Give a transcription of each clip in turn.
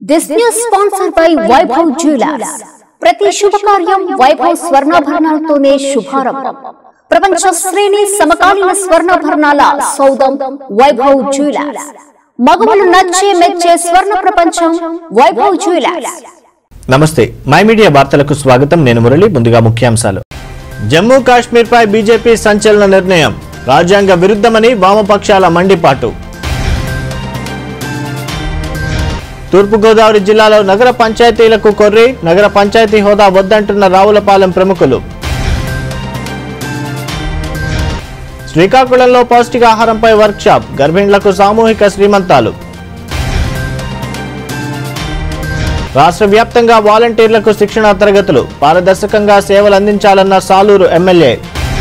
This news sponsor by Vaibhav jewellers ప్రతి శుభకార్యం వైభవ్ స్వర్ణాభరణాలతోనే శుభారంభం ప్రపంచ శ్రేణి సమకాలీన స్వర్ణాభరణాల సౌదం వైభవ్ జ్యువెలర్స్ మగవులు నచ్చే మెచ్చే స్వర్ణ ప్రపంచం వైభవ్ జ్యువెలర్స్ నమస్తే మై మీడియా వార్తలకు స్వాగతం నేను మురళి ముందుగా ముఖ్యాంశాలు జమ్మూ కాశ్మీర్పై బీజేపీ సంచలన నిర్ణయం రాజ్యాంగ విరుద్ధమని వామపక్షాల మండిపాటు తూర్పుగోదావరి జిల్లాలో నగర పంచాయతీలకు కొర్రి నగర పంచాయతీ హోదా వద్దంటున్న రావులపాలెం ప్రముఖులు శ్రీకాకుళంలో పౌష్టికాహారంపై వర్క్షాప్ గర్భిణులకు సామూహిక శ్రీమంతాలు రాష్ట్ర వ్యాప్తంగా వాలంటీర్లకు శిక్షణ తరగతులు పారదర్శకంగా సేవలు అందించాలన్న సాలూరు ఎమ్మెల్యే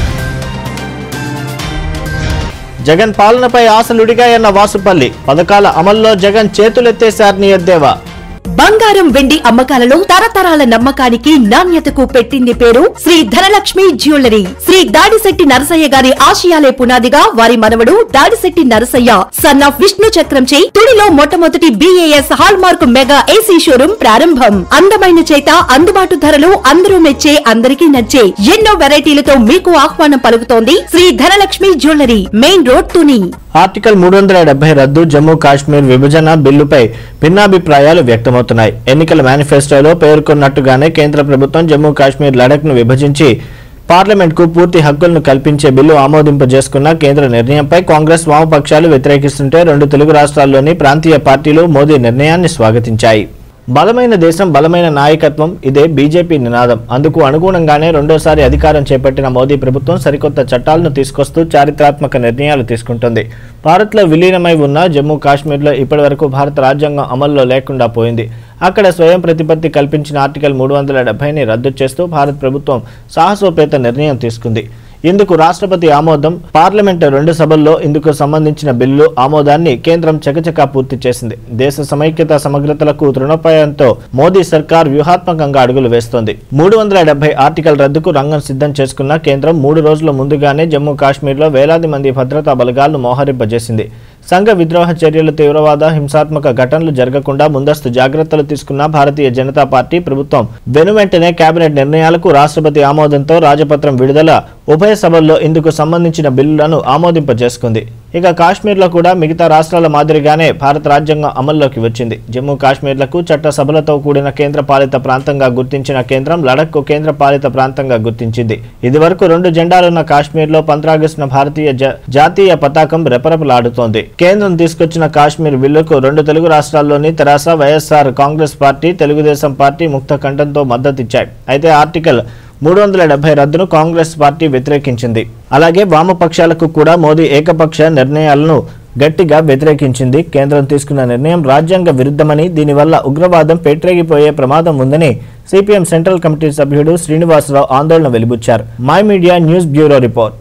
జగన్ పాలనపై ఆశలుడిగాయన్న వాసుపల్లి పథకాల అమల్లో జగన్ చేతులెత్తేశారని ఎద్దేవా బంగారం వెండి అమ్మకాలలో తరతరాల నమ్మకానికి నాణ్యతకు పెట్టింది పేరు శ్రీ ధనలక్ష్మి జ్యువెలరీ శ్రీ దాడిశెట్టి నరసయ్య గారి ఆశయాలే పునాదిగా వారి మనవడు దాడిశెట్టి నరసయ్య సన్ ఆఫ్ విష్ణు చక్రంచే తుడిలో మొట్టమొదటి BIS hallmark mega AC showroom ప్రారంభం అందమైన చేత అందుబాటు ధరలు అందరూ మెచ్చే అందరికీ నచ్చే ఎన్నో వెరైటీలతో మీకు ఆహ్వానం పలుకుతోంది Sri Dhanalakshmi jewellery main road Tuni article మూడు వందల డెబ్బై రద్దు జమ్మూ కాశ్మీర్ విభజన బిల్లుపై భిన్నాభిప్రాయాలు వ్యక్తమవుతున్నాయి ఎన్నికల మేనిఫెస్టోలో పేర్కొన్నట్టుగానే కేంద్ర ప్రభుత్వం జమ్మూ కాశ్మీర్ లడఖ్ను విభజించి పార్లమెంట్కు పూర్తి హక్కులను కల్పించే బిల్లు ఆమోదింపజేసుకున్న కేంద్ర నిర్ణయంపై కాంగ్రెస్ వామపక్షాలు వ్యతిరేకిస్తుంటే రెండు తెలుగు రాష్ట్రాల్లోని ప్రాంతీయ పార్టీలు మోదీ నిర్ణయాన్ని స్వాగతించాయి బలమైన దేశం బలమైన నాయకత్వం ఇదే బీజేపీ నినాదం అందుకు అనుగుణంగానే రెండోసారి అధికారం చేపట్టిన మోదీ ప్రభుత్వం సరికొత్త చట్టాలను తీసుకొస్తూ చారిత్రాత్మక నిర్ణయాలు తీసుకుంటుంది భారత్లో విలీనమై ఉన్న జమ్మూ కాశ్మీర్లో ఇప్పటివరకు భారత రాజ్యాంగం అమల్లో లేకుండా పోయింది అక్కడ స్వయం ప్రతిపత్తి కల్పించిన ఆర్టికల్ మూడు వందల డెబ్బైని రద్దు చేస్తూ భారత ప్రభుత్వం సాహసోపేత నిర్ణయం తీసుకుంది ఇందుకు రాష్ట్రపతి ఆమోదం పార్లమెంట్ రెండు సభల్లో ఇందుకు సంబంధించిన బిల్లు ఆమోదాన్ని కేంద్రం చకచకా పూర్తి చేసింది దేశ సమైక్యత సమగ్రతలకు తృణోపాయంతో మోదీ సర్కార్ వ్యూహాత్మకంగా అడుగులు వేస్తోంది మూడు వందల డెబ్బై ఆర్టికల్ రద్దుకు రంగం సిద్ధం చేసుకున్న కేంద్రం మూడు రోజుల ముందుగానే జమ్మూ కాశ్మీర్లో వేలాది మంది భద్రతా బలగాలను మోహరింపజేసింది సంఘ విద్రోహ చర్యలు తీవ్రవాద హింసాత్మక ఘటనలు జరగకుండా ముందస్తు జాగ్రత్తలు తీసుకున్న భారతీయ జనతా పార్టీ ప్రభుత్వం వెనువెంటనే కేబినెట్ నిర్ణయాలకు రాష్ట్రపతి ఆమోదంతో రాజపత్రం విడుదల ఉభయ సభల్లో ఇందుకు సంబంధించిన బిల్లులను ఆమోదింపజేసుకుంది ఇక కాశ్మీర్లో కూడా మిగతా రాష్ట్రాల మాదిరిగానే భారత రాజ్యాంగం అమల్లోకి వచ్చింది జమ్మూ కాశ్మీర్లకు చట్ట సభలతో కూడిన కేంద్ర పాలిత ప్రాంతంగా గుర్తించిన కేంద్రం లడఖ్కు కేంద్ర పాలిత ప్రాంతంగా గుర్తించింది ఇదివరకు రెండు జెండాలున్న కాశ్మీర్లో పంద్రాగస్టున భారతీయ జ- జాతీయ పతాకం రెపరెపలాడుతోంది కేంద్రం తీసుకొచ్చిన కాశ్మీర్ బిల్లుకు రెండు తెలుగు రాష్ట్రాల్లోని తెరాస YSR Congress party Telugu Desam party ముక్త కంఠంతో మద్దతిచ్చాయి అయితే ఆర్టికల్ మూడు వందల డెబ్బై రద్దును కాంగ్రెస్ పార్టీ వ్యతిరేకించింది అలాగే వామపక్షాలకు కూడా మోదీ ఏకపక్ష నిర్ణయాలను గట్టిగా వ్యతిరేకించింది కేంద్రం తీసుకున్న నిర్ణయం రాజ్యాంగ విరుద్ధమని దీనివల్ల ఉగ్రవాదం పెట్టరేగిపోయే ప్రమాదం ఉందని సిపిఎం సెంట్రల్ కమిటీ సభ్యుడు శ్రీనివాసరావు ఆందోళన వెలిబుచ్చారు my media news bureau report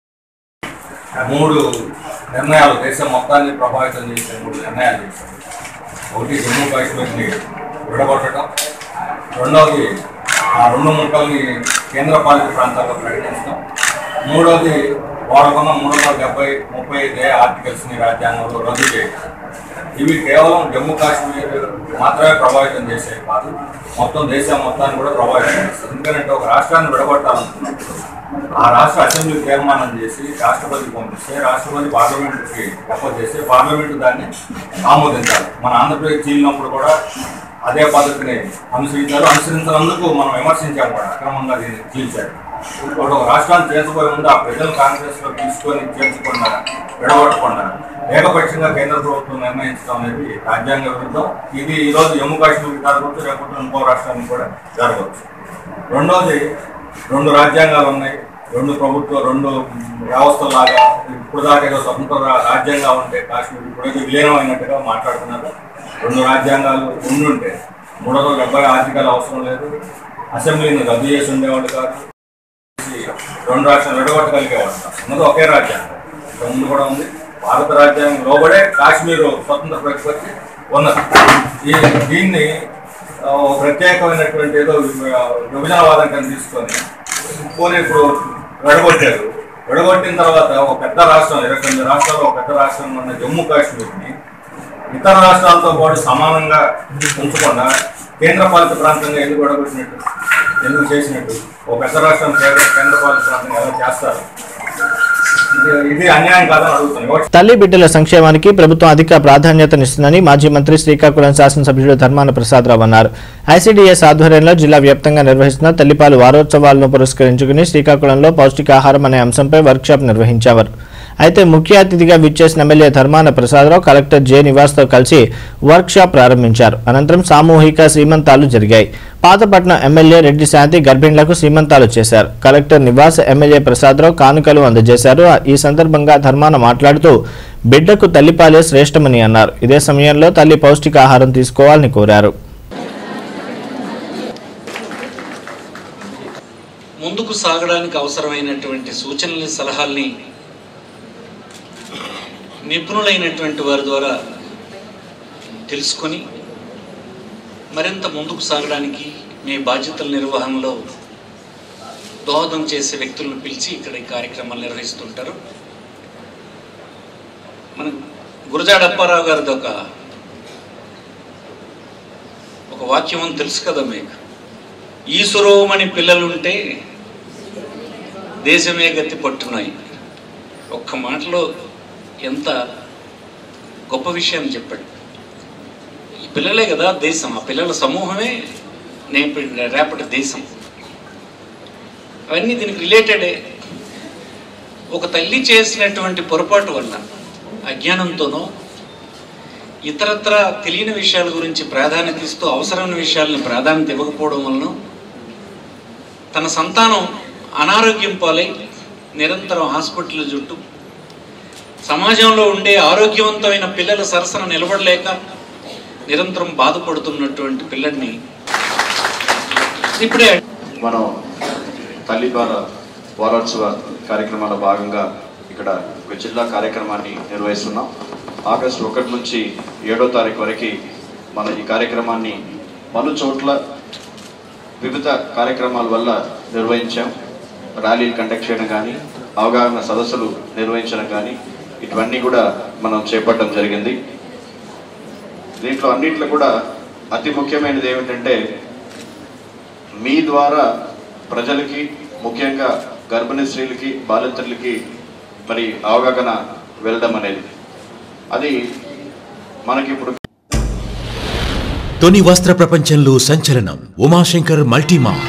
మూడు నిర్ణయాలు దేశం మొత్తాన్ని ప్రభావితం చేసే మూడు నిర్ణయాలు చేశారు ఒకటి జమ్మూ కాశ్మీర్ని విడగొట్టడం రెండవది ఆ రెండు ముక్కల్ని కేంద్రపాలిత ప్రాంతాల్లో ప్రకటించడం మూడవది వాళ్ళకున్న మూడు వందల డెబ్బై ముప్పై ఐదు ఆర్టికల్స్ని రాజ్యాంగంలో రద్దు చేయడం ఇవి కేవలం జమ్మూ కాశ్మీర్ మాత్రమే ప్రభావితం చేసేవి కాదు మొత్తం దేశం మొత్తాన్ని కూడా ప్రభావితం చేస్తుంది ఎందుకంటే ఒక రాష్ట్రాన్ని విడగొట్టాలనుకున్నప్పుడు ఆ రాష్ట్ర అసెంబ్లీ తీర్మానం చేసి రాష్ట్రపతికి పంపిస్తే రాష్ట్రపతి పార్లమెంట్కి ప్రపోజ్ చేస్తే పార్లమెంట్ దాన్ని ఆమోదించాలి మన ఆంధ్రప్రదేశ్ చీలినప్పుడు కూడా అదే పద్ధతిని అనుసరించారు అనుసరించినందుకు మనం విమర్శించాము కూడా అక్రమంగా దీన్ని చీల్చారు ఇప్పుడు ఒక రాష్ట్రాన్ని చేర్చబోయే ముందు ఆ ప్రజలు కాంగ్రెస్ లో తీసుకొని చేర్చకుండా విడగొట్టకుండా ఏకపక్షంగా కేంద్ర ప్రభుత్వం నిర్ణయించడం అనేది రాజ్యాంగ విరుద్ధం ఇది ఈ రోజు జమ్మూ కాశ్మీర్ జరగవచ్చు లేకపోతే ఇంకో రాష్ట్రానికి కూడా జరగవచ్చు రెండోది రెండు రాజ్యాంగాలు ఉన్నాయి రెండు ప్రభుత్వ రెండు వ్యవస్థలాగా ఇప్పుడు దాకా ఏదో స్వతంత్ర రా- రాజ్యంగా ఉంటే కాశ్మీర్ ఇప్పుడైతే విలీనం అయినట్టుగా మాట్లాడుతున్నారు రెండు రాజ్యాంగాలు ఉండుంటే మూడు వందల డెబ్బై ఆర్టికల్ అవసరం లేదు అసెంబ్లీని రద్దు చేసి ఉండేవాళ్ళు కాదు రెండు రాష్ట్రాలు విడగొట్టగలిగేవాడు ఉన్నది ఒకే రాజ్యాంగం ఇంతకు ముందు కూడా ఉంది భారత రాజ్యాంగం లోబడే కాశ్మీర్ స్వతంత్ర ప్రతిపత్తి ఉన్నది ఈ దీన్ని ఆ, ఒక ప్రత్యేకమైనటువంటి ఏదో ఆ, విభజనవాదం కింద తీసుకొని పోనీ ఇప్పుడు విడగొట్టారు విడగొట్టిన తర్వాత ఒక పెద్ద రాష్ట్రం ఇరవై తొమ్మిది రాష్ట్రాల్లో ఒక పెద్ద రాష్ట్రం ఉన్న జమ్మూ కాశ్మీర్ని ఇతర రాష్ట్రాలతో పాటు సమానంగా ఉంచకుండా కేంద్ర పాలిత ప్రాంతంగా ఎందుకు విడగొట్టినట్టు ఎందుకు చేసినట్టు ఒక పెద్ద రాష్ట్రం కేంద్ర కేంద్ర పాలిత ప్రాంతంగా ఎలా చేస్తారు ఇది- ఇది అన్యాయం కాదని అడుగుతున్నాను తల్లి బిడ్డల సంక్షేమానికి ప్రభుత్వం అధిక ప్రాధాన్యతనిస్తుందని మాజీ మంత్రి శ్రీకాకుళం శాసనసభ్యుడు ధర్మాన ప్రసాదరావు అన్నారు ఐసీడీఎస్ ఆధ్వర్యంలో జిల్లా వ్యాప్తంగా నిర్వహిస్తున్న తల్లిపాలు వారోత్సవాలను పురస్కరించుకుని శ్రీకాకుళంలో పౌష్టికాహారం అనే అంశంపై వర్క్షాప్ నిర్వహించారు అయితే ముఖ్య అతిథిగా విచ్చేసిన MLA Dharmana Prasada Rao collector J నివాస్తో కలిసి వర్క్షాప్ ప్రారంభించారు అనంతరం సామూహిక సీమంతాలు జరిగాయి పాతపట్నం ఎమ్మెల్యే రెడ్డి శాంతి గర్భిణులకు సీమంతాలు చేశారు కలెక్టర్ నివాస్ ఎమ్మెల్యే ప్రసాదరావు కానుకలు అందజేశారు ఈ సందర్భంగా ధర్మాన మాట్లాడుతూ బిడ్డకు తల్లిపాలే శ్రేష్టమని అన్నారు ఇదే సమయంలో తల్లి పౌష్టికాహారం తీసుకోవాలని కోరారు ముందుకు సాగడానికి అవసరమైనటువంటి సూచనలు సలహాల్ని నిపుణులైనటువంటి వారి ద్వారా తెలుసుకొని మరింత ముందుకు సాగడానికి మీ బాధ్యతల నిర్వహణలో దోహదం చేసే వ్యక్తులను పిలిచి ఇక్కడ ఈ కార్యక్రమాలు నిర్వహిస్తుంటారు మన గురజాడ అప్పారావు గారిది ఒక ఒక వాక్యం అని తెలుసు కదా మీకు ఈశ్వరోమని పిల్లలుంటే దేశమే గతి పట్టున్నాయి ఒక్క మాటలో ఎంత గొప్ప విషయం చెప్పాడు ఈ పిల్లలే కదా దేశం ఆ పిల్లల సమూహమే నేపటి రేపటి దేశం అవన్నీ దీనికి రిలేటెడే ఒక తల్లి చేసినటువంటి పొరపాటు వల్ల అజ్ఞానంతోనో ఇతరత్ర తెలియని విషయాల గురించి ప్రాధాన్యత ఇస్తూ అవసరమైన విషయాలను ప్రాధాన్యత ఇవ్వకపోవడం వలన తన సంతానం అనారోగ్యం పాలై నిరంతరం హాస్పిటల్ చుట్టూ సమాజంలో ఉండే ఆరోగ్యవంతమైన పిల్లల సరసన నిలబడలేక నిరంతరం బాధపడుతున్నటువంటి పిల్లల్ని ఇప్పుడే మనం తల్లిపాల వారోత్సవ కార్యక్రమాల భాగంగా ఇక్కడ ఒక జిల్లా కార్యక్రమాన్ని నిర్వహిస్తున్నాం ఆగస్టు ఒకటి నుంచి ఏడో తారీఖు వరకు మనం ఈ కార్యక్రమాన్ని పలు చోట్ల వివిధ కార్యక్రమాల వల్ల నిర్వహించాం ర్యాలీలు కండక్ట్ చేయడం కానీ అవగాహన సదస్సులు నిర్వహించడం కానీ ఇటువన్నీ కూడా మనం చేపట్టడం జరిగింది దీంట్లో అన్నింటిలో కూడా అతి ముఖ్యమైనది ఏమిటంటే మీ ద్వారా ప్రజలకి ముఖ్యంగా గర్భిణీ స్త్రీలకి బాలింతలకి మరి అవగాహన వెళ్ళడం అనేది అది మనకి ఇప్పుడు తొని వస్త్ర ప్రపంచంలో సంచలనం ఉమాశంకర్ మల్టీమార్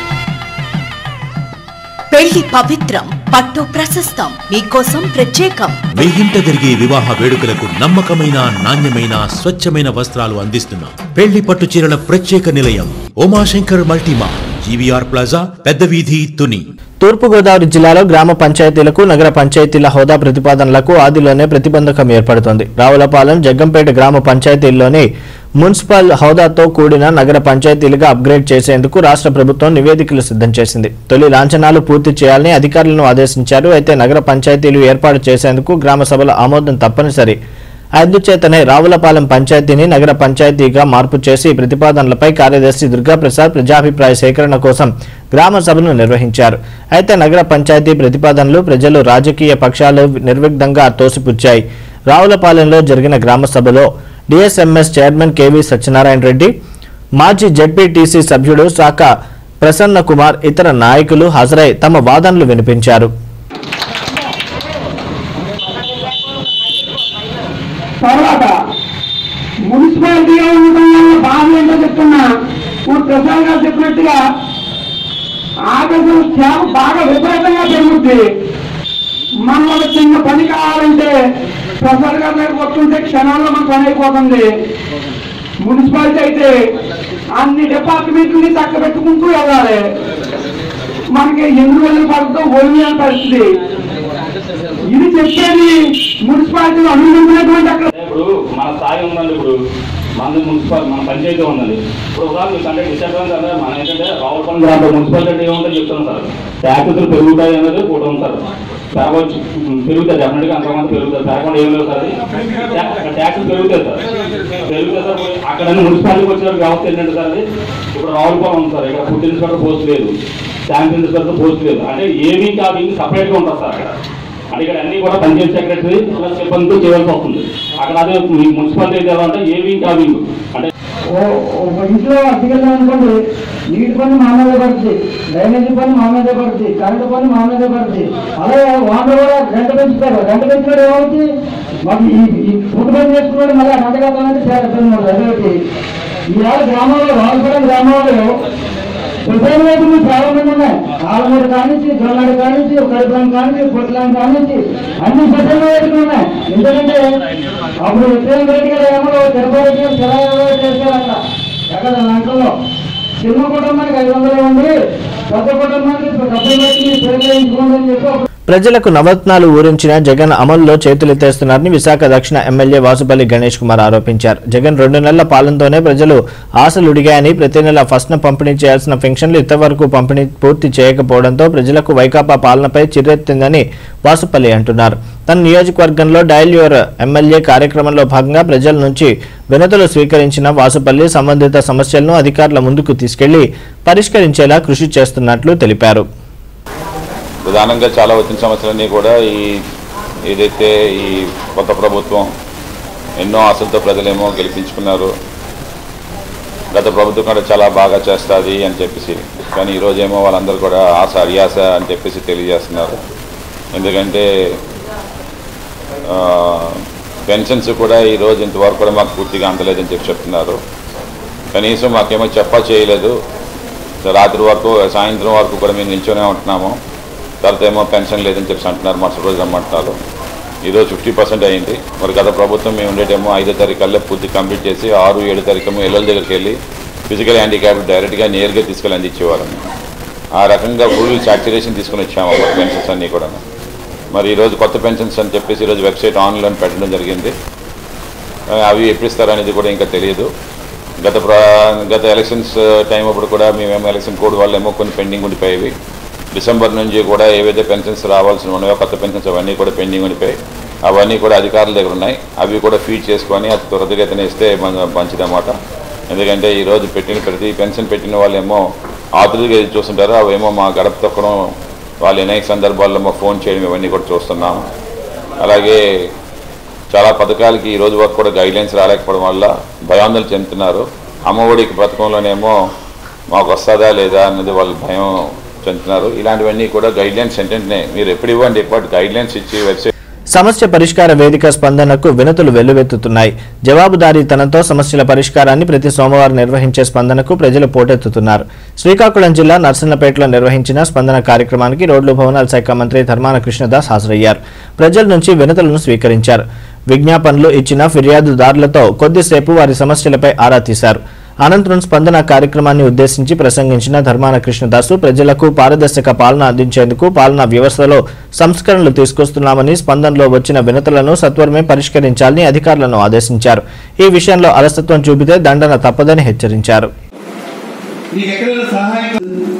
పెళ్లి పవిత్రం పట్టు ప్రశస్తం మీకోసం ప్రత్యేకం మీ ఇంట జరిగే వివాహ వేడుకలకు నమ్మకమైన నాణ్యమైన స్వచ్ఛమైన వస్త్రాలు అందిస్తున్నాం పెళ్లి పట్టు చీరల ప్రత్యేక నిలయం ఉమాశంకర్ మల్టీమార్ జీవీఆర్ ప్లాజా పెద్ద వీధి తుని తూర్పుగోదావరి జిల్లాలో గ్రామ పంచాయతీలకు నగర పంచాయతీల హోదా ప్రతిపాదనలకు ఆదిలోనే ప్రతిబంధకం ఏర్పడుతోంది రావులపాలెం జగ్గంపేట గ్రామ పంచాయతీల్లోని మున్సిపల్ హోదాతో కూడిన నగర పంచాయతీలుగా అప్గ్రేడ్ చేసేందుకు రాష్ట్ర ప్రభుత్వం నివేదికలు సిద్ధం చేసింది తొలి లాంఛనాలు పూర్తి చేయాలని అధికారులను ఆదేశించారు అయితే నగర పంచాయతీలు ఏర్పాటు చేసేందుకు గ్రామ సభల ఆమోదం తప్పనిసరి అందుచేతనే రావులపాలెం పంచాయతీని నగర పంచాయతీగా మార్పు చేసి ప్రతిపాదనలపై కార్యదర్శి దుర్గాప్రసాద్ ప్రజాభిప్రాయ సేకరణ కోసం గ్రామ సభను నిర్వహించారు అయితే నగర పంచాయతీ ప్రతిపాదనలు ప్రజలు రాజకీయ పక్షాలు నిర్విఘ్నంగా తోసిపుచ్చాయి రావులపాలెంలో జరిగిన గ్రామ సభలో DSMS chairman KV Satyanarayana Reddy మాజీ జడ్పీటీసీ సభ్యుడు శాఖ ప్రసన్న కుమార్ ఇతర నాయకులు హాజరై తమ వాదనలు వినిపించారు తర్వాత మున్సిపాలిటీగా ఉండటం వల్ల బాధ ఏంటో చెప్తున్నా ఇప్పుడు ప్రసాద్ గారు చెప్పినట్టుగా ఆగస్టు చేప బాగా విపరీతంగా పెరుగుద్ది మనం ఒక చిన్న పని కావాలంటే ప్రసాద్ గారి దగ్గర వస్తుంటే క్షణాల్లో మన పని అయిపోతుంది మున్సిపాలిటీ అయితే అన్ని డిపార్ట్మెంట్ని చక్క పెట్టుకుంటూ వెళ్ళాలి మనకి ఎన్ని రోజులు పడుతుందో ఒళ్ళు పరిస్థితి ఇది చెప్పేది మున్సిపాలిటీలో అనుమతించినటువంటి అక్కడ ఇప్పుడు మన స్థాయి ఉందండి ఇప్పుడు మన మున్సిపల్ మన పంచాయతీ ఉందండి ఇప్పుడు ఉదాహరణ అంటే డిసడ్వాంటేజ్ అంటే మన ఏంటంటే రావులపల్లి గ్రామ మున్సిపాలిటీ ఏముంటుంది చెప్తున్నాం సార్ ట్యాక్సులు పెరుగుతాయి అనేది కూడా ఉంది సార్ పెరగవచ్చు పెరుగుతాయి డెఫినెట్గా అంతమంది పెరుగుతాయి పెరగకుండా ఏం లేదు సార్ అది ట్యాక్సులు పెరుగుతాయి సార్ పెరుగుతాయి సార్ అక్కడ మున్సిపాలిటీకి వచ్చిన వ్యవస్థ ఏంటంటే సార్ అది ఇప్పుడు రావులపాలెం ఉంది సార్ ఇక్కడ ఫుడ్ ఇన్స్పెక్టర్ పోస్ట్ లేదు శానిటరీ ఇన్స్పెక్టర్ పోస్ట్ లేదు అంటే ఏమీ కాదు సపరేట్గా ఉంటుంది సార్ అక్కడ అంటే ఇక్కడ అన్ని కూడా పంచాయత్ సెక్రటరీ ప్లస్ సిబ్బందితో చేయాల్సి వస్తుంది అక్కడ అదే మీ మున్సిపాలిటీ అయితే ఎలా అంటే ఏ వింగ్ ఆ వింగ్ అంటే ఓ- ఒక ఇంట్లో అద్దెకెళ్ళాం అనుకోండి నీటి పని మా మీద పడుతుంది డ్రైనేజీ పని మా మీద పడుతుంది కరెంటు పని మా మీద పడుతుంది అలాగే వాళ్ళు కూడా గంట పెంచుతారు గంట పెంచుతారు ఏమవుతుంది మాకు ఈ ఈ ఫుడ్ పని చేసుకున్నాడు మళ్ళీ గంట కట్టాలంటే చాలా ఇబ్బంది ఉంటుంది అదొకటి ఈవేళ గ్రామంలో రాజపురం గ్రామంలో సొసైటీ వైపులు చాలా మంది ఉన్నాయి ఆలమూరు కానించి జొన్నాడు కానించి కడుపులం కానించి పొట్లం కానించి అన్ని సొసైటీ వైపులు ఉన్నాయి ఎందుకంటే అప్పుడు ఉత్తరం రెడ్డి గారు ఏమో తిరుపతి తెలంగాణ చేశారు అక్కడ ఎక్కడ దాంట్లో చిన్న కుటుంబానికి ఐదు వందలు ఉంది పెద్ద కుటుంబానికి డబ్బులు పెట్టి తిరగేయించుకోండి అని చెప్పి అప్పుడు ప్రజలకు నవరత్నాలు ఊరించిన జగన్ అమలులో చేతులెత్తేస్తున్నారని విశాఖ దక్షిణ ఎమ్మెల్యే వాసుపల్లి గణేష్ కుమార్ ఆరోపించారు జగన్ రెండు నెలల పాలనతోనే ప్రజలు ఆశలుడిగాయని ప్రతి నెల ఫస్ట్న పంపిణీ చేయాల్సిన పెన్షన్లు ఇంతవరకు పంపిణీ పూర్తి చేయకపోవడంతో ప్రజలకు వైకాపా పాలనపై చిరెత్తిందని వాసుపల్లి అంటున్నారు తన నియోజకవర్గంలో డయల్ యువర్ ఎమ్మెల్యే కార్యక్రమంలో భాగంగా ప్రజల నుంచి వినతులు స్వీకరించిన వాసుపల్లి సంబంధిత సమస్యలను అధికారుల ముందుకు తీసుకెళ్లి పరిష్కరించేలా కృషి చేస్తున్నట్లు తెలిపారు ప్రధానంగా చాలా వచ్చిన సమస్యలన్నీ కూడా ఈ ఏదైతే ఈ కొత్త ప్రభుత్వం ఎన్నో ఆశలతో ప్రజలేమో గెలిపించుకున్నారు గత ప్రభుత్వం కూడా చాలా బాగా చేస్తుంది అని చెప్పేసి కానీ ఈరోజేమో వాళ్ళందరూ కూడా ఆశ అడియాస అని చెప్పేసి తెలియజేస్తున్నారు ఎందుకంటే ఆ, పెన్షన్స్ కూడా ఈరోజు ఇంతవరకు కూడా మాకు పూర్తిగా అందలేదని చెప్పి చెప్తున్నారు కనీసం మాకేమో చెప్పా చేయలేదు రాత్రి వరకు సాయంత్రం వరకు కూడా మేము నిల్చొనే ఉంటున్నాము తర్వాత ఏమో పెన్షన్ లేదని చెప్పి అంటున్నారు మరుసటి రోజు రమ్మంటున్నారు ఈరోజు ఫిఫ్టీ పర్సెంట్ అయింది మరి గత ప్రభుత్వం మేము ఉండేటేమో ఐదో తారీఖు కల్లా పూర్తి కంప్లీట్ చేసి ఆరు ఏడు తారీఖు ఏమో ఎల్ఎల్ దగ్గరికి వెళ్ళి ఫిజికల్ హ్యాండిక్యాప్ డైరెక్ట్గా నేరుగా తీసుకెళ్ళి అందించేవాళ్ళం ఆ రకంగా ఫుల్ సాచురేషన్ తీసుకుని వచ్చాము అప్పుడు పెన్షన్స్ అన్నీ కూడా మరి ఈరోజు కొత్త పెన్షన్స్ అని చెప్పేసి ఈరోజు వెబ్సైట్ ఆన్లైన్ పెట్టడం జరిగింది ఆ, అవి ఎప్పుడు ఇస్తారనేది కూడా ఇంకా తెలియదు గత ప్ర గత ఎలక్షన్స్ టైం అప్పుడు కూడా మేమేమో ఎలక్షన్ కోడ్ వల్ల ఏమో కొన్ని పెండింగ్ ఉండిపోయేవి డిసెంబర్ నుంచి కూడా ఏవైతే పెన్షన్స్ రావాల్సిన ఉన్నాయో కొత్త పెన్షన్స్ అవన్నీ కూడా పెండింగ్ ఉండిపోయాయి అవన్నీ కూడా అధికారుల దగ్గర ఉన్నాయి అవి కూడా ఫీడ్ చేసుకొని అది త్వరితగతిన ఇస్తే మన మంచిదన్నమాట ఎందుకంటే ఈరోజు పెట్టిన ప్రతి పెన్షన్ పెట్టిన వాళ్ళేమో ఆతులుగా ఎదురు చూస్తుంటారు అవేమో మా గడప తొక్కడం వాళ్ళు అనేక సందర్భాల్లో మా ఫోన్ చేయడం ఇవన్నీ కూడా చూస్తున్నాము అలాగే చాలా పథకాలకి ఈ రోజు వరకు కూడా గైడ్లైన్స్ రాలేకపోవడం వల్ల భయాందోళన చెందుతున్నారు అమ్మఒడికి పథకంలోనేమో మాకు వస్తుందా లేదా అన్నది వాళ్ళు భయం చెందుతున్నారు ఇలాంటివన్నీ కూడా గైడ్లైన్స్ వెంటనే మీరు ఎప్పుడు ఇవ్వండి ఎప్పుడు గైడ్లైన్స్ ఇచ్చి వెబ్సైట్ సమస్య పరిష్కార వేదిక స్పందనకు వినతులు వెల్లువెత్తుతున్నాయి జవాబుదారీతనంతో సమస్యల పరిష్కారాన్ని ప్రతి సోమవారం నిర్వహించే స్పందనకు ప్రజలు పోటెత్తుతున్నారు శ్రీకాకుళం జిల్లా నర్సన్నపేటలో నిర్వహించిన స్పందన కార్యక్రమానికి రోడ్లు భవనాల శాఖ మంత్రి ధర్మాన కృష్ణదాస్ హాజరయ్యారు ప్రజల నుంచి వినతులను స్వీకరించారు విజ్ఞాపనలు ఇచ్చిన ఫిర్యాదుదారులతో కొద్దిసేపు వారి సమస్యలపై ఆరా తీశారు అనంతరం స్పందన కార్యక్రమాన్ని ఉద్దేశించి ప్రసంగించిన ధర్మాన కృష్ణదాసు ప్రజలకు పారదర్శక పాలన అందించేందుకు పాలనా వ్యవస్థలో సంస్కరణలు తీసుకొస్తున్నామని స్పందనలో వచ్చిన వినతులను సత్వరమే పరిష్కరించాలని అధికారులను ఆదేశించారు ఈ విషయంలో అలసత్వం చూపితే దండన తప్పదని హెచ్చరించారు మీకు ఎక్కడైనా సహాయం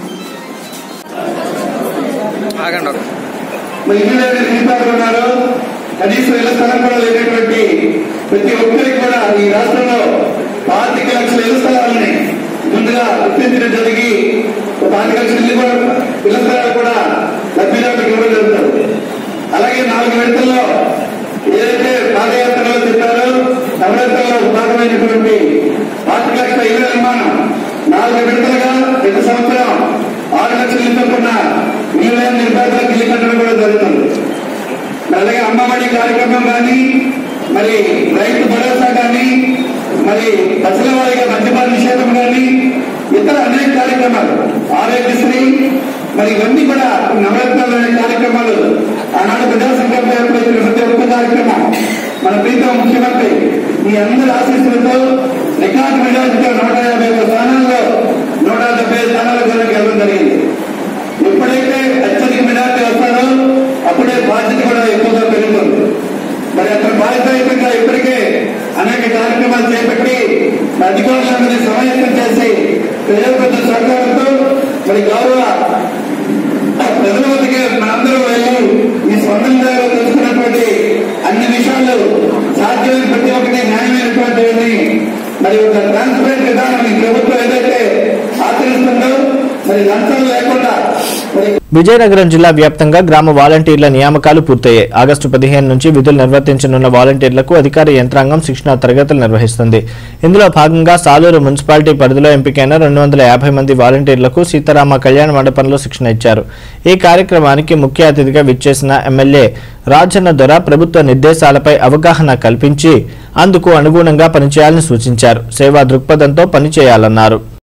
మరి ఇల్లు నిలిపారు ఉన్నారు కనీసం ఇళ్ల స్థలం కూడా లేనటువంటి ప్రతి ఒక్కరికి కూడా ఈ రాష్ట్రంలో పాతిక లక్షల ఇళ్ల స్థలాలని ముందుగా గుర్తించడం జరిగి ఒక పాతిక లక్షల ఇల్లు కూడా ఇళ్ల స్థలాలు కూడా లబ్ధిదారులకు ఇవ్వడం జరుగుతుంది అలాగే నాలుగు విడతల్లో ఏదైతే పాదయాత్రలో చెప్పారో నవరాత్రుల్లో భాగమైనటువంటి పాతిక లక్షల ఇళ్ల నిర్మాణం నాలుగు విడతలుగా ప్రతి సంవత్సరం ఆరు లక్షల ఇల్లు చొప్పున ఇల్లు లేని నిర్భేదాలకు ఇల్లు కట్టడం కూడా జరుగుతుంది మరి అలాగే అమ్మఒడి కార్యక్రమం కానీ మరి రైతు భరోసా కానీ మరి దశల వారిగా మద్యపాన నిషేధం కానీ ఇతర అనేక కార్యక్రమాలు ఆరోగ్యశ్రీ మరి ఇవన్నీ కూడా నవరత్నాలు అనే కార్యక్రమాలు ఆనాడు ప్రజా సంకల్ప ఏర్పడిన ప్రతి ఒక్క కార్యక్రమం మన ప్రీతం ముఖ్యమంత్రి మీ అందరి ఆశీస్సులతో రికార్డు మెజార్టీతో నూట యాభై ఒక్క స్థానాల్లో నూట డెబ్బై ఐదు స్థానాలకు గెలవడం జరిగింది ఎప్పుడైతే అత్యధిక మెజార్టీ వస్తారో అప్పుడే బాధ్యత కూడా ఎక్కువగా పెరుగుతుంది మరి అక్కడ బాధ్యతాయుతంగా ఇప్పటికే అనేక కార్యక్రమాలు చేపట్టి అధికారులందరినీ సమాయత్తం చేసి ప్రజల పెద్ద సహకారంతో మరి గౌరవ ప్రజల వద్దకే మనందరూ వెళ్ళి ఈ స్పందన ద్వారా తెలుసుకున్నటువంటి అన్ని విషయాలు సాధ్యమైన ప్రతి ఒక్కటి న్యాయమైనటువంటి మరి ఒక ట్రాన్స్పరెంట్ విధానం ఈ ప్రభుత్వం ఏదైతే ఆచరిస్తుందో మరి లంచాలు లేకుండా మరి విజయనగరం జిల్లా వ్యాప్తంగా గ్రామ వాలంటీర్ల నియామకాలు పూర్తయ్యాయి ఆగస్టు పదిహేను నుంచి విధులు నిర్వర్తించనున్న వాలంటీర్లకు అధికార యంత్రాంగం శిక్షణా తరగతులు నిర్వహిస్తుంది ఇందులో భాగంగా సాలూరు మున్సిపాలిటీ పరిధిలో ఎంపికైన రెండు వందల యాభై మంది వాలంటీర్లకు సీతారామ కళ్యాణ మండపంలో శిక్షణ ఇచ్చారు ఈ కార్యక్రమానికి ముఖ్య అతిథిగా విచ్చేసిన ఎమ్మెల్యే రాజన్న దొర ప్రభుత్వ నిర్దేశాలపై అవగాహన కల్పించి అందుకు అనుగుణంగా పనిచేయాలని సూచించారు సేవా దృక్పథంతో పనిచేయాలన్నారు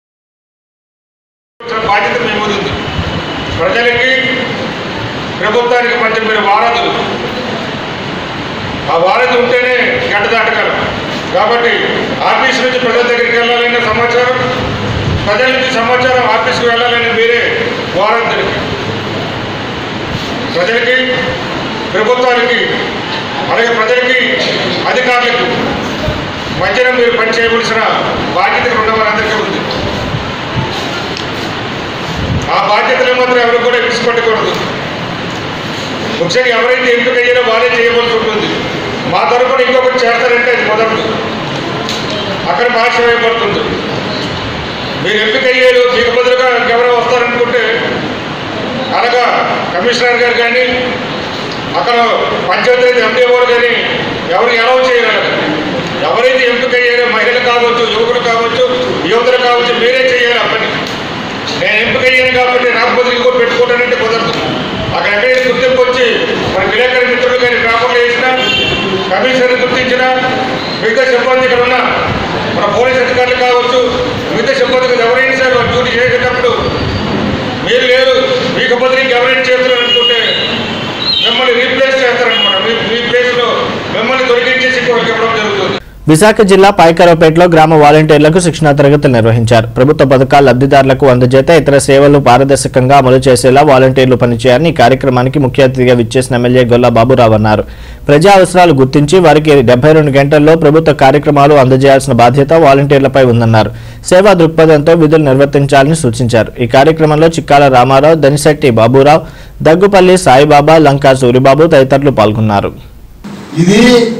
బాధ్యత మీ ముందు ఉంది ప్రజలకి ప్రభుత్వానికి మధ్య మీరు వారధులు ఆ వారధి ఉంటేనే గంట దాటగలం కాబట్టి ఆఫీస్ నుంచి ప్రజల దగ్గరికి వెళ్ళాలనే సమాచారం ప్రజల నుంచి సమాచారం ఆఫీస్కి వెళ్ళాలని మీరే వారందరికి ప్రజలకి ప్రభుత్వానికి అలాగే ప్రజలకి అధికారులకు మధ్యన మీరు పనిచేయవలసిన బాధ్యత ఉన్న వారందరికీ ఉంది ఆ బాధ్యతలు మాత్రం ఎవరు కూడా విడిచిపెట్టకూడదు ముఖ్యంగా ఎవరైతే ఎంపిక అయ్యారో వాళ్ళే చేయవలసి ఉంటుంది మా తరపున ఇంకొకటి చేస్తారంటే అది కుదరదు అక్కడ భాష వేయబడుతుంది మీరు ఎంపిక అయ్యారు మీకు బదులుగా ఎవరో వస్తారనుకుంటే అనగా కమిషనర్ గారు కానీ అక్కడ పంచాయతీ ఎంపీఓ కానీ ఎవరు ఎలా చేయగలరు ఎవరైతే ఎంపిక అయ్యారో మహిళలు కావచ్చు యువకులు కావచ్చు యువతులు కావచ్చు మీరే చేయాలి ఆ పని నేను ఎంపిక అయ్యాను కాబట్టి నాకు బదులు ఇంకో పెట్టుకోవడానికి కుదరదు అక్కడ ఎక్కడైతే గుర్తింపు వచ్చి మన విలేకరి మిత్రులు కానీ పేపర్లు వేసినా కమిషనర్ గుర్తించినా మిగతా సిబ్బంది ఇక్కడ ఉన్న మన పోలీస్ అధికారులు కావచ్చు మిగతా సిబ్బంది ఎవరైనా సరే వాళ్ళు డ్యూటీ చేసేటప్పుడు మీరు లేరు మీకు బదులు ఇంకెవరైనా చేస్తున్నారు అనుకుంటే మిమ్మల్ని రీప్లేస్ చేస్తారనమాట మీ మీ ప్లేస్లో మిమ్మల్ని తొలగించేసి ఇంకొకరికి ఇవ్వడం జరుగుతుంది విశాఖ జిల్లా పాయకరావుపేటలో గ్రామ వాలంటీర్లకు శిక్షణా తరగతులు నిర్వహించారు ప్రభుత్వ పథకాలు లబ్ధిదారులకు అందజేత ఇతర సేవలు పారదర్శకంగా అమలు చేసేలా వాలంటీర్లు పనిచేయాలని ఈ కార్యక్రమానికి ముఖ్య అతిథిగా విచ్చేసిన ఎమ్మెల్యే గొల్ల బాబురావు అన్నారు ప్రజా అవసరాలు గుర్తించి వారికి డెబ్బై రెండు గంటల్లో ప్రభుత్వ కార్యక్రమాలు అందజేయాల్సిన బాధ్యత వాలంటీర్లపై ఉందన్నారు సేవా దృక్పథంతో విధులు నిర్వర్తించాలని సూచించారు ఈ కార్యక్రమంలో చిక్కాల రామారావు దనిశెట్టి బాబురావు దగ్గుపల్లి సాయిబాబా లంకా సూరిబాబు తదితరులు పాల్గొన్నారు ఇది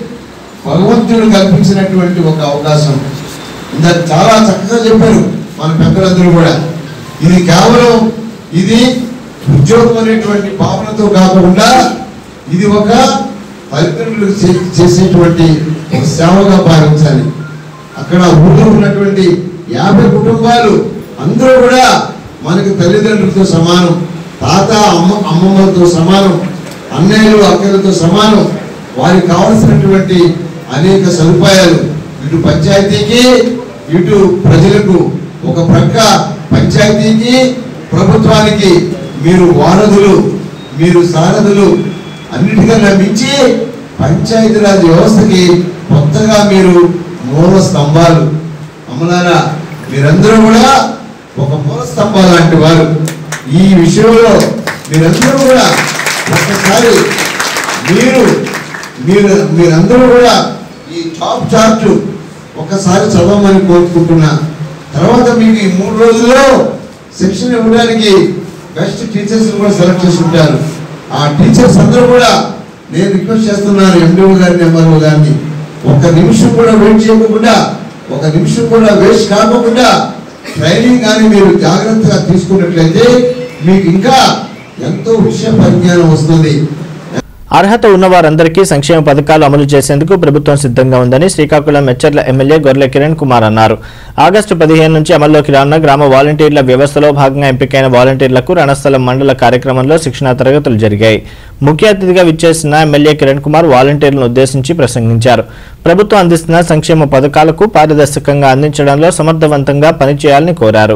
భగవంతుడు కల్పించినటువంటి ఒక అవకాశం ఇంత చాలా చక్కగా చెప్పారు మన పెద్దలందరూ కూడా ఇది కేవలం ఇది ఉద్యోగం అనేటువంటి భావనతో కాకుండా ఇది ఒక తల్లిదండ్రులు చే- చేసేటువంటి ఒక సేవగా భావించాలి అక్కడ ఊళ్ళో ఉన్నటువంటి యాభై కుటుంబాలు అందరూ కూడా మనకి తల్లిదండ్రులతో సమానం తాత అమ్మ అమ్మమ్మలతో సమానం అన్నయ్యలు అక్కలతో సమానం వారికి కావలసినటువంటి అనేక సదుపాయాలు ఇటు పంచాయతీకి ఇటు ప్రజలకు ఒక ప్రక్క పంచాయతీకి ప్రభుత్వానికి మీరు వారధులు మీరు సారథులు అన్నిటికన్నా మించి పంచాయతీరాజ్ వ్యవస్థకి కొత్తగా మీరు మూల స్తంభాలు అమ్మలారా మీరందరూ కూడా ఒక మూల స్తంభాలు లాంటి వారు ఈ విషయంలో మీరందరూ కూడా ఒక్కసారి మీరు మీరు మీరందరూ కూడా ఈ టాప్ చార్ట్ ఒకసారి చదవమని కోరుకుంటున్నా తర్వాత మీకు ఈ మూడు రోజుల్లో శిక్షణ ఇవ్వడానికి బెస్ట్ టీచర్స్ కూడా సెలెక్ట్ చేసి ఉంటారు ఆ టీచర్స్ అందరూ కూడా నేను రిక్వెస్ట్ చేస్తున్నాను ఎండిఓ గారిని ఎంఆర్ఓ గారిని ఒక నిమిషం కూడా వెయిట్ చేయకుండా ఒక నిమిషం కూడా వేస్ట్ కాకుండా ట్రైనింగ్ కానీ మీరు జాగ్రత్తగా తీసుకున్నట్లయితే మీకు ఇంకా ఎంతో విషయ పరిజ్ఞానం వస్తుంది అర్హత ఉన్న వారందరికీ సంక్షేమ పథకాలు అమలు చేసేందుకు ప్రభుత్వం సిద్ధంగా ఉందని శ్రీకాకుళం మెచ్చర్ల ఎమ్మెల్యే గొర్రె కిరణ్ కుమార్ అన్నారు ఆగస్టు పదిహేను నుంచి అమల్లోకి రానున్న గ్రామ వాలంటీర్ల వ్యవస్థలో భాగంగా ఎంపికైన వాలంటీర్లకు రణస్థలం మండల కార్యక్రమంలో శిక్షణా తరగతులు జరిగాయి ముఖ్య అతిథిగా విచ్చేసిన ఎమ్మెల్యే కిరణ్ కుమార్ వాలంటీర్లను ఉద్దేశించి ప్రసంగించారు ప్రభుత్వం అందిస్తున్న సంక్షేమ పథకాలకు పారదర్శకంగా అందించడంలో సమర్థవంతంగా పనిచేయాలని కోరారు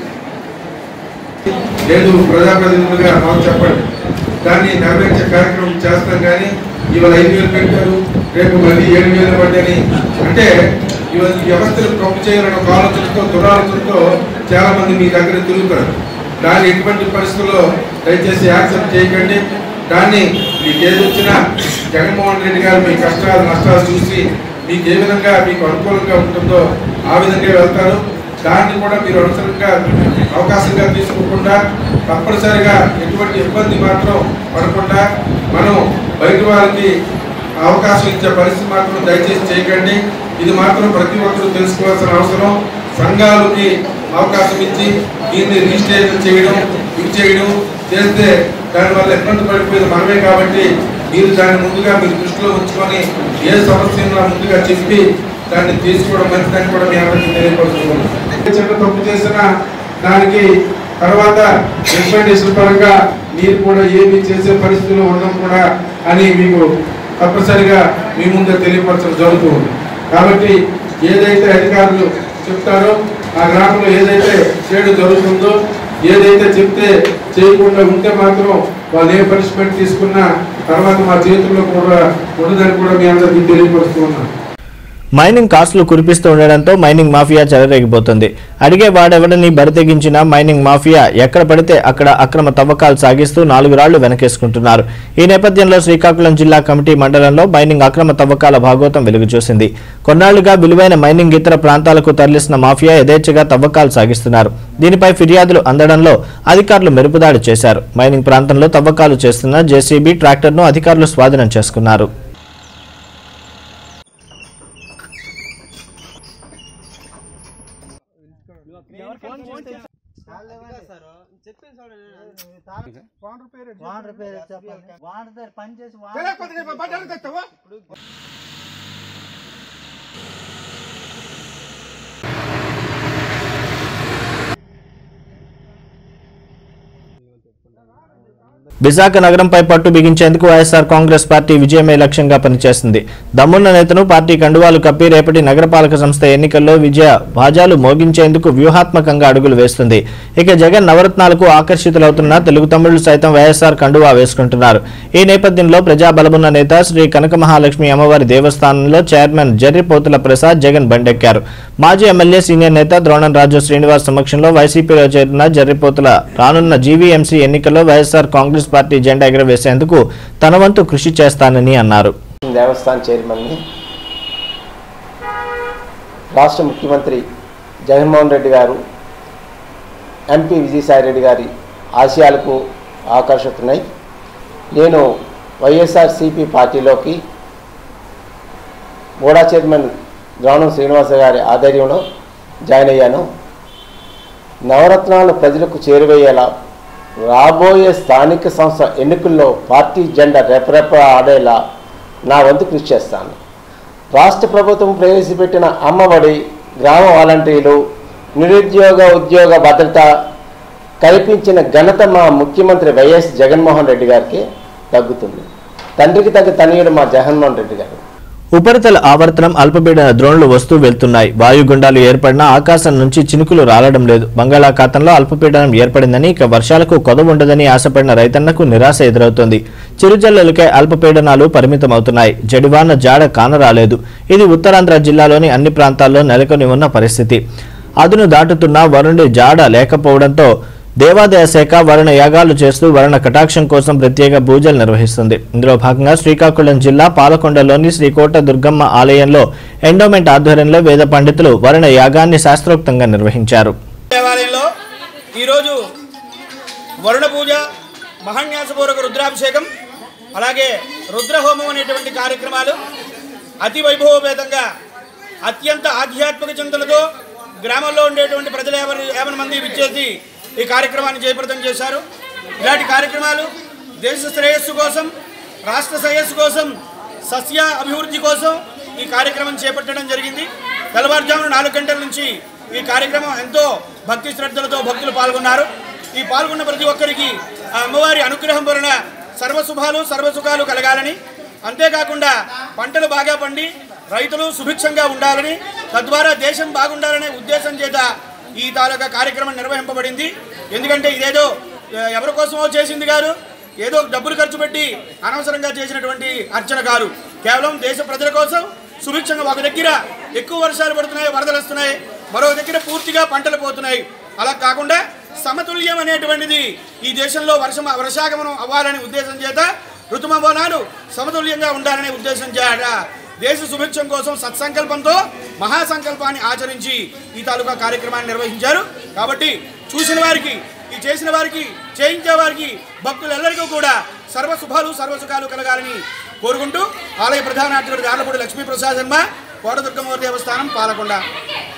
లేదు ప్రజాప్రతినిధులుగా మాకు చెప్పండి దాన్ని నెరవేర్చే కార్యక్రమం చేస్తాం కానీ ఇవాళ ఐదు వేలు పెట్టారు రేపు మళ్ళీ ఏడు వేలు పడ్డని అంటే ఇవాళ ఈ వ్యవస్థను కప్పు చేయాలన్న ఒక ఆలోచనతో దురాలోచనతో చాలా మంది మీ దగ్గర తిరుగుతారు దాన్ని ఎటువంటి పరిస్థితుల్లో దయచేసి యాక్సెప్ట్ చేయకండి దాన్ని మీకు ఏది వచ్చినా జగన్మోహన్ రెడ్డి గారు మీ కష్టాలు నష్టాలు చూసి మీకు ఏ విధంగా మీకు అనుకూలంగా ఉంటుందో ఆ విధంగా వెళ్తారు దాన్ని కూడా మీరు అవసరంగా అవకాశంగా తీసుకోకుండా తప్పనిసరిగా ఎటువంటి ఇబ్బంది మాత్రం పడకుండా మనం బయట వారికి అవకాశం ఇచ్చే పరిస్థితి మాత్రం దయచేసి చేయకండి ఇది మాత్రం ప్రతి ఒక్కరూ తెలుసుకోవాల్సిన అవసరం సంఘాలకి అవకాశం ఇచ్చి దీన్ని రిజిస్ట్రేషన్ చేయడం ఇది చేయడం చేస్తే దానివల్ల ఇబ్బంది పడిపోయేది మనమే కాబట్టి మీరు దాన్ని ముందుగా మీరు దృష్టిలో ఉంచుకొని ఏ సమస్య ఉన్నా ముందుగా చెప్పి దాన్ని తీసుకోవడం మంచిదని కూడా మీ అందరికీ తెలియపరుస్తున్నాను చిన్న తప్పు చేసినా దానికి తర్వాత రికమెండేషన్ పరంగా మీరు కూడా ఏమి చేసే పరిస్థితుల్లో ఉండడం కూడా అని మీకు తప్పనిసరిగా మీ ముందే తెలియపరచడం జరుగుతుంది కాబట్టి ఏదైతే అధికారులు చెప్తారో ఆ గ్రామంలో ఏదైతే చేయడం జరుగుతుందో ఏదైతే చెప్తే చేయకుండా ఉంటే మాత్రం వాళ్ళు ఏ పనిష్మెంట్ తీసుకున్నా తర్వాత మా చేతుల్లో కూడా ఉండదని కూడా మీ అందరికీ తెలియపరుస్తూ ఉన్నాను మైనింగ్ కాస్టులు కురిపిస్తూ ఉండడంతో మైనింగ్ మాఫియా చెలరేగిపోతుంది అడిగే వాడెవడని బరితెగించిన మైనింగ్ మాఫియా ఎక్కడ పడితే అక్కడ అక్రమ తవ్వకాలు సాగిస్తూ నాలుగు రాళ్లు వెనకేసుకుంటున్నారు ఈ నేపథ్యంలో శ్రీకాకుళం జిల్లా కమిటీ మండలంలో మైనింగ్ అక్రమ తవ్వకాల భాగోతం వెలుగు చూసింది కొన్నాళ్లుగా విలువైన మైనింగ్ ఇతర ప్రాంతాలకు తరలిస్తున్న మాఫియా యథేచ్ఛగా తవ్వకాలు సాగిస్తున్నారు దీనిపై ఫిర్యాదులు అందడంలో అధికారులు మెరుపుదాడి చేశారు మైనింగ్ ప్రాంతంలో తవ్వకాలు చేస్తున్న జేసీబీ ట్రాక్టర్ను అధికారులు స్వాధీనం చేసుకున్నారు విశాఖ నగరంపై పట్టు బిగించేందుకు వైఎస్ఆర్ కాంగ్రెస్ పార్టీ విజయమే లక్ష్యంగా పనిచేస్తుంది దమ్మున్న నేతను పార్టీ కండువాలు కప్పి రేపటి నగరపాలక సంస్థ ఎన్నికల్లో విజయ భాజాలు మోగించేందుకు వ్యూహాత్మకంగా అడుగులు వేస్తుంది ఇక జగన్ నవరత్నాలకు ఆకర్షితులవుతున్న తెలుగు తమ్ముళ్లు సైతం వైఎస్ఆర్ కండువా వేసుకుంటున్నారు ఈ నేపథ్యంలో ప్రజాబలమున్న నేత శ్రీ కనక మహాలక్ష్మి అమ్మవారి దేవస్థానంలో చైర్మన్ జర్రిపోతుల ప్రసాద్ జగన్ బండెక్కారు మాజీ ఎమ్మెల్యే సీనియర్ నేత ద్రోణం రాజు శ్రీనివాస్ సమక్షంలో వైసీపీలో చేరిన జర్రిపోతుల రానున్న జీవీఎంసీ ఎన్నికల్లో వైఎస్ఆర్ కాంగ్రెస్ పార్టీ జెండా ఎగరవేసేందుకు తన వంతు కృషి చేస్తానని అన్నారు దేవస్థాన చైర్మన్ని రాష్ట్ర ముఖ్యమంత్రి జగన్మోహన్ రెడ్డి గారు ఎంపీ విజయసాయి రెడ్డి గారి ఆశయాలకు ఆకర్షితున్నాయి నేను వైఎస్ఆర్సిపి పార్టీలోకి బోడా చైర్మన్ ద్రోణం శ్రీనివాస గారి ఆధ్వర్యంలో జాయిన్ అయ్యాను నవరత్నాలు ప్రజలకు చేరువయ్యేలా రాబోయే స్థానిక సంస్థ ఎన్నికల్లో పార్టీ జెండా రెపరెప ఆడేలా నా వంతు కృషి చేస్తాను రాష్ట్ర ప్రభుత్వం ప్రవేశపెట్టిన అమ్మఒడి గ్రామ వాలంటీర్లు నిరుద్యోగ ఉద్యోగ భద్రత కల్పించిన ఘనత మా ముఖ్యమంత్రి వైఎస్ జగన్మోహన్ రెడ్డి గారికి తగ్గుతుంది తండ్రికి తగ్గ తనయుడు మా జగన్మోహన్ రెడ్డి గారు ఉపరితల ఆవర్తనం అల్పపీడన ద్రోణులు వస్తూ వెళ్తున్నాయి వాయుగుండాలు ఏర్పడినా ఆకాశం నుంచి చినుకులు రాలడం లేదు బంగాళాఖాతంలో అల్పపీడనం ఏర్పడిందని ఇక వర్షాలకు కొదవ ఉండదని ఆశపడిన రైతన్నకు నిరాశ ఎదురవుతోంది చిరుజల్లులకే అల్పపీడనాలు పరిమితమవుతున్నాయి జడివాన జాడ కానరాలేదు ఇది ఉత్తరాంధ్ర జిల్లాలోని అన్ని ప్రాంతాల్లో నెలకొని ఉన్న పరిస్థితి అదును దాటుతున్న వరుణుడి జాడ లేకపోవడంతో దేవాదాయ శాఖ వరుణ యాగాలు చేస్తూ వరుణ కటాక్షం కోసం ప్రత్యేక పూజలు నిర్వహిస్తుంది ఇందులో భాగంగా శ్రీకాకుళం జిల్లా పాలకొండలోని శ్రీకోట దుర్గమ్మ ఆలయంలో ఎండోమెంట్ ఆధ్వర్యంలో వేద పండితులు వరుణ యాగాన్ని శాస్త్రోక్తంగా నిర్వహించారు దేవాలయంలో ఈరోజు వరుణ పూజ మహాన్యాసపూర్వక రుద్రాభిషేకం అలాగే రుద్రహోమం అనేటువంటి కార్యక్రమాలు అతి వైభవపేతంగా అత్యంత ఆధ్యాత్మిక చింతనతో గ్రామంలో ఉండేటువంటి ప్రజలు యాభై యాభై మంది విచ్చేసి ఈ కార్యక్రమాన్ని జయప్రదం చేశారు ఇలాంటి కార్యక్రమాలు దేశ శ్రేయస్సు కోసం రాష్ట్ర శ్రేయస్సు కోసం సస్య అభివృద్ధి కోసం ఈ కార్యక్రమం చేపట్టడం జరిగింది తెల్లవారుజామున నాలుగు గంటల నుంచి ఈ కార్యక్రమం ఎంతో భక్తి శ్రద్ధలతో భక్తులు పాల్గొన్నారు ఈ పాల్గొన్న ప్రతి ఒక్కరికి ఆ అమ్మవారి అనుగ్రహం వలన సర్వశుభాలు సర్వసుఖాలు కలగాలని అంతేకాకుండా పంటలు బాగా పండి రైతులు సుభిక్షంగా ఉండాలని తద్వారా దేశం బాగుండాలనే ఉద్దేశం చేత ఈ తాలూకా కార్యక్రమం నిర్వహింపబడింది ఎందుకంటే ఇదేదో ఆ, ఎవరి కోసమో చేసింది కాదు ఏదో డబ్బులు ఖర్చు పెట్టి అనవసరంగా చేసినటువంటి అర్చన కాదు కేవలం దేశ ప్రజల కోసం సుభిక్షంగా ఒక దగ్గర ఎక్కువ వర్షాలు పడుతున్నాయి వరదలు వస్తున్నాయి మరో దగ్గర పూర్తిగా పంటలు పోతున్నాయి అలా కాకుండా సమతుల్యం అనేటువంటిది ఈ దేశంలో వర్షం వర్షాగమనం అవ్వాలనే ఉద్దేశం చేత ఋతుమవనాలు సమతుల్యంగా ఉండాలనే ఉద్దేశం చేత దేశ సుభిక్షం కోసం సత్సంకల్పంతో మహాసంకల్పాన్ని ఆచరించి ఈ తాలూకా కార్యక్రమాన్ని నిర్వహించారు కాబట్టి చూసిన వారికి ఈ చేసిన వారికి చేయించే వారికి భక్తులందరికీ కూడా సర్వ శుభాలు సర్వసుఖాలు కలగాలని కోరుకుంటూ ఆలయ ప్రధాన అర్చకుడు దార్లపూడి లక్ష్మీప్రసాద్ శర్మ కోటదుర్గమ్మవారి దేవస్థానం పాలకొండ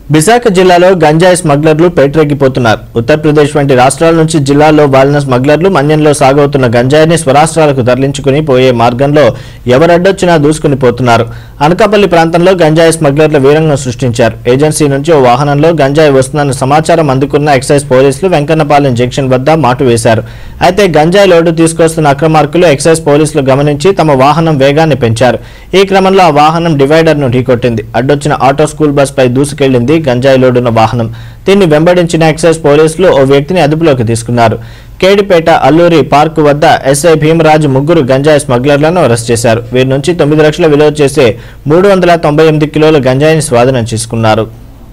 విశాఖ జిల్లాలో గంజాయి స్మగ్లర్లు పేటరెక్కిపోతున్నారు ఉత్తరప్రదేశ్ వంటి రాష్ట్రాల నుంచి జిల్లాలో వాలిన స్మగ్లర్లు మన్యంలో సాగవుతున్న గంజాయిని స్వరాష్ట్రాలకు తరలించుకుని పోయే మార్గంలో ఎవరడ్డొచ్చినా దూసుకుని పోతున్నారు అనకాపల్లి ప్రాంతంలో గంజాయి స్మగ్లర్ల వీరంగం సృష్టించారు ఏజెన్సీ నుంచి ఓ వాహనంలో గంజాయి వస్తుందన్న సమాచారం అందుకున్న ఎక్సైజ్ పోలీసులు వెంకన్నపాలెం జంక్షన్ వద్ద మాటు వేశారు అయితే గంజాయి లోడు తీసుకొస్తున్న అక్రమార్కులు ఎక్సైజ్ పోలీసులు గమనించి తమ వాహనం వేగాన్ని పెంచారు ఈ క్రమంలో ఆ వాహనం డివైడర్ ను ఢీకొట్టింది అడ్డొచ్చిన ఆటో స్కూల్ బస్ పై దూసుకెళ్లింది గంజాయి లోడున్న వాహనం దీన్ని వెంబడించిన ఎక్సైజ్ పోలీసులు ఓ వ్యక్తిని అదుపులోకి తీసుకున్నారు కేడిపేట అల్లూరి పార్కు వద్ద ఎస్ఐ భీమరాజు ముగ్గురు గంజాయి స్మగ్లర్లను అరెస్ట్ చేశారు వీరి నుంచి తొమ్మిది లక్షల విలువ చేసే మూడు వందల తొంభై ఎనిమిది కిలోల గంజాయిని స్వాధీనం చేసుకున్నారు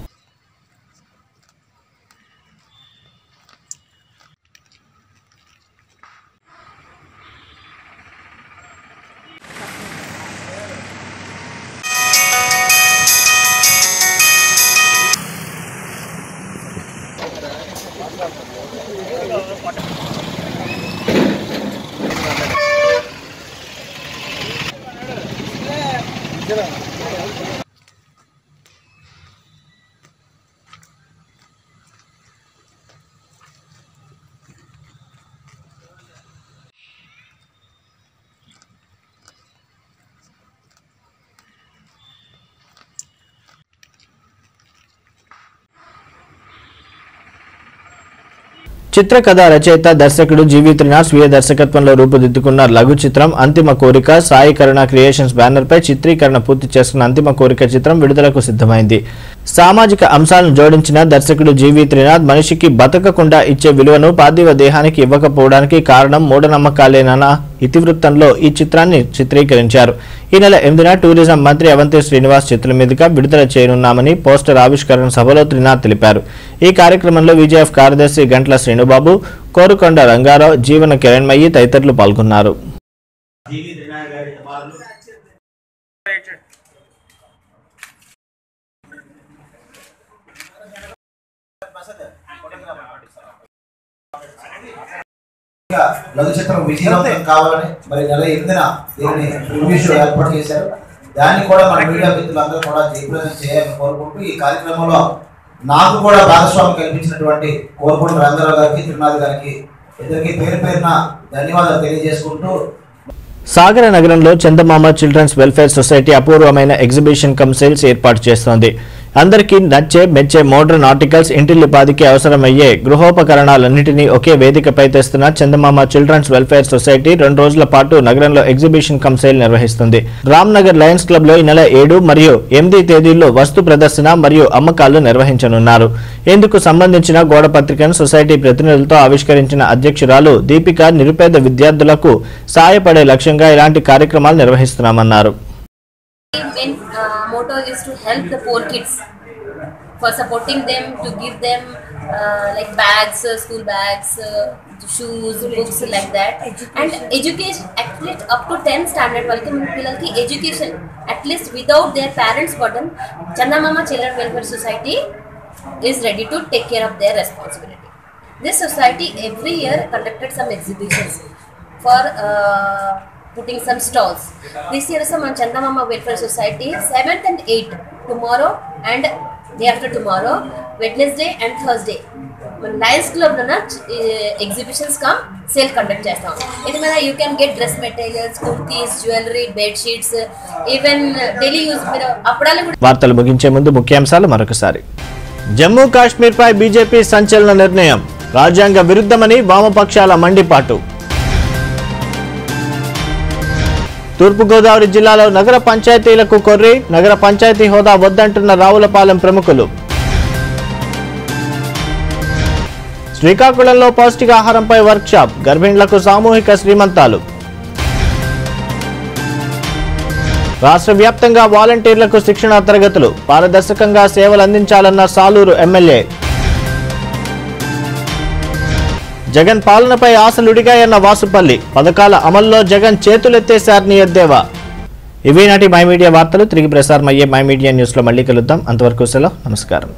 చిత్రకథ రచయిత దర్శకుడు జీవి త్రినాథ్ స్వీయ దర్శకత్వంలో రూపుదిద్దుకున్న లఘు చిత్రం అంతిమ కోరిక సాయి కరుణ క్రియేషన్స్ బ్యానర్ పై చిత్రీకరణ పూర్తి చేసుకున్న అంతిమ కోరిక చిత్రం విడుదలకు సిద్ధమైంది సామాజిక అంశాలను జోడించిన దర్శకుడు జీవి త్రినాథ్ మనిషికి బతకకుండా ఇచ్చే విలువను పార్థివ దేహానికి ఇవ్వకపోవడానికి కారణం మూఢనమ్మకాలేనన్న ఇతివృత్తంలో ఈ చిత్రాన్ని చిత్రీకరించారు ఈ నెల ఎనిమిదిన టూరిజం మంత్రి అవంతి శ్రీనివాస్ చిత్రం మీదుగా విడుదల చేయనున్నామని పోస్టర్ ఆవిష్కరణ సభలో త్రినాథ్ తెలిపారు ఈ కార్యక్రమంలో విజయఎఫ్ కార్యదర్శి గంట్ల శ్రీనుబాబు కోరుకొండ రంగారావు జీవన కిరణ్మయ్యి తదితరులు పాల్గొన్నారు లఘు చిత్రం విజయవంతం కావాలని మరి నెల ఎనిమిదిన దీనిని రివ్యూ షో ఏర్పాటు చేశారు దాన్ని కూడా మన మీడియా మిత్రులందరూ కూడా జయప్రదం చేయాలని కోరుకుంటూ ఈ కార్యక్రమంలో నాకు కూడా భాగస్వామి కల్పించినటువంటి కోరుకుంటూ రంగారావు గారికి త్రినాథ్ గారికి ఇద్దరికి పేరు పేరున ధన్యవాదాలు తెలియజేసుకుంటూ సాగర నగరంలో చందమామ చిల్డ్రన్స్ వెల్ఫేర్ సొసైటీ అపూర్వమైన ఎగ్జిబిషన్ కమ్ సేల్స్ ఏర్పాటు చేస్తోంది అందరికీ నచ్చే మెచ్చే మోడర్న్ ఆర్టికల్స్ ఇంటిల్లిపాదికి అవసరమయ్యే గృహోపకరణాలన్నింటినీ ఒకే వేదికపై తెస్తున్న చందమామ చిల్డ్రన్స్ వెల్ఫేర్ సొసైటీ రెండు రోజుల పాటు నగరంలో ఎగ్జిబిషన్ కమ్ సేల్ నిర్వహిస్తుంది రామ్ నగర్ లయన్స్ క్లబ్ లో ఈ నెల ఏడు మరియు ఎనిమిది తేదీల్లో వస్తు ప్రదర్శన మరియు అమ్మకాలు నిర్వహించనున్నారు ఇందుకు సంబంధించిన గోడ పత్రికను సొసైటీ ప్రతినిధులతో ఆవిష్కరించిన అధ్యక్షురాలు దీపిక నిరుపేద విద్యార్థులకు సాయపడే లక్ష్యంగా ఇలాంటి కార్యక్రమాలు నిర్వహిస్తున్నామన్నారు main uh, motto is to help the poor kids for supporting them to give them uh, like bags uh, school bags uh, shoes books like that and education at least up to 10th standard వాళ్ళకి పిల్లలకి education at least without their parents burden Chandamama children welfare society is ready to take care of their responsibility this society every year conducted some exhibitions for uh, putting some stalls. This year also మన Chandamama welfare society seventh and eighth tomorrow and day after tomorrow Wednesday and Thursday మన Lions క్లబ్లోన exhibitions cum sale conduct చేస్తాం ఇది మీద you can get dress materials kurtis jewellery bedsheets even daily use మీరు అప్పుడాలు కూడా వార్తలు ముగించే ముందు ముఖ్యాంశాలు మరొకసారి జమ్మూ కాశ్మీర్పై బీజేపీ సంచలన నిర్ణయం రాజ్యాంగ విరుద్ధమని వామపక్షాల మండిపాటు తూర్పుగోదావరి జిల్లాలో నగర పంచాయతీలకు కొర్రి నగర పంచాయతీ హోదా వద్దంటున్న రావులపాలెం ప్రముఖులు శ్రీకాకుళంలో పౌష్టికాహారంపై వర్క్షాప్ గర్భిణులకు సామూహిక శ్రీమంతాలు రాష్ట్ర వ్యాప్తంగా వాలంటీర్లకు శిక్షణా తరగతులు పారదర్శకంగా సేవలు అందించాలన్న సాలూరు ఎమ్మెల్యే జగన్ పాలనపై ఆశలుడిగాయన్న వాసుపల్లి పథకాల అమల్లో జగన్ చేతులెత్తేశారని ఎద్దేవా ఇవి నాటి మై మీడియా వార్తలు తిరిగి ప్రసారం అయ్యే మై మీడియా న్యూస్లో మళ్ళీ కలుద్దాం అంతవరకు సెలవు నమస్కారం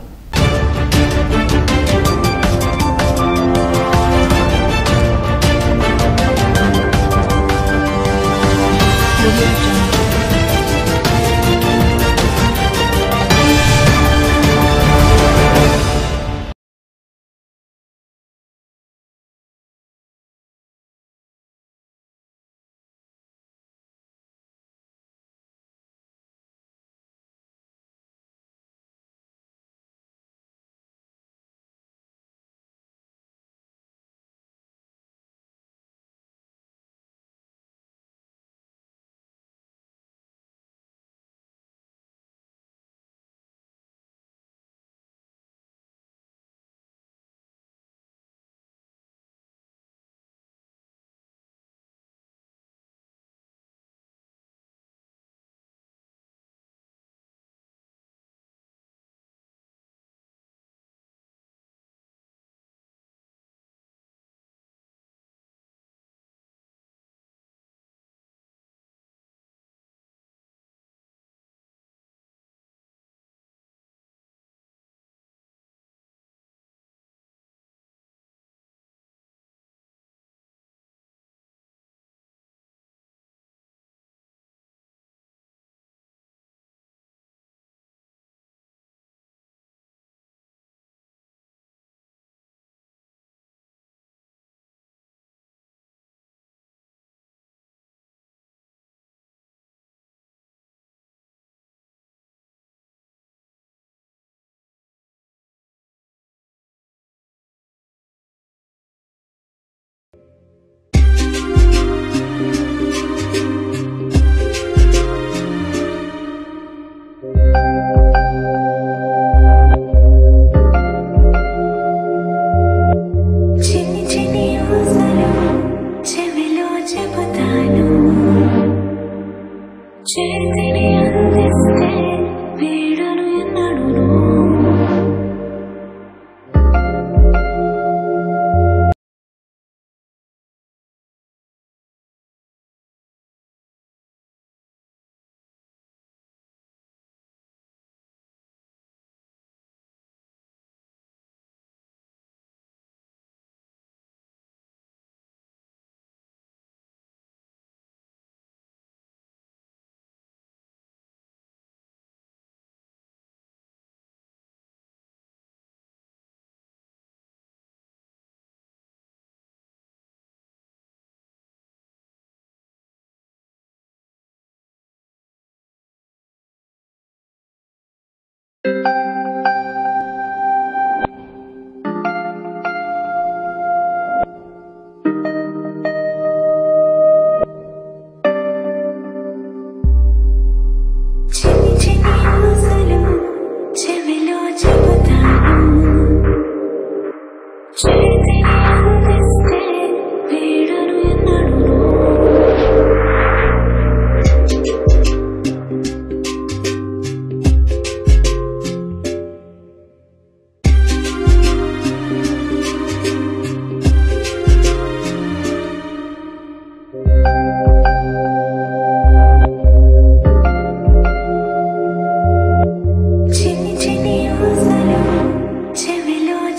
Audio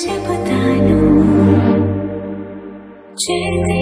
చెబుతాను చేతి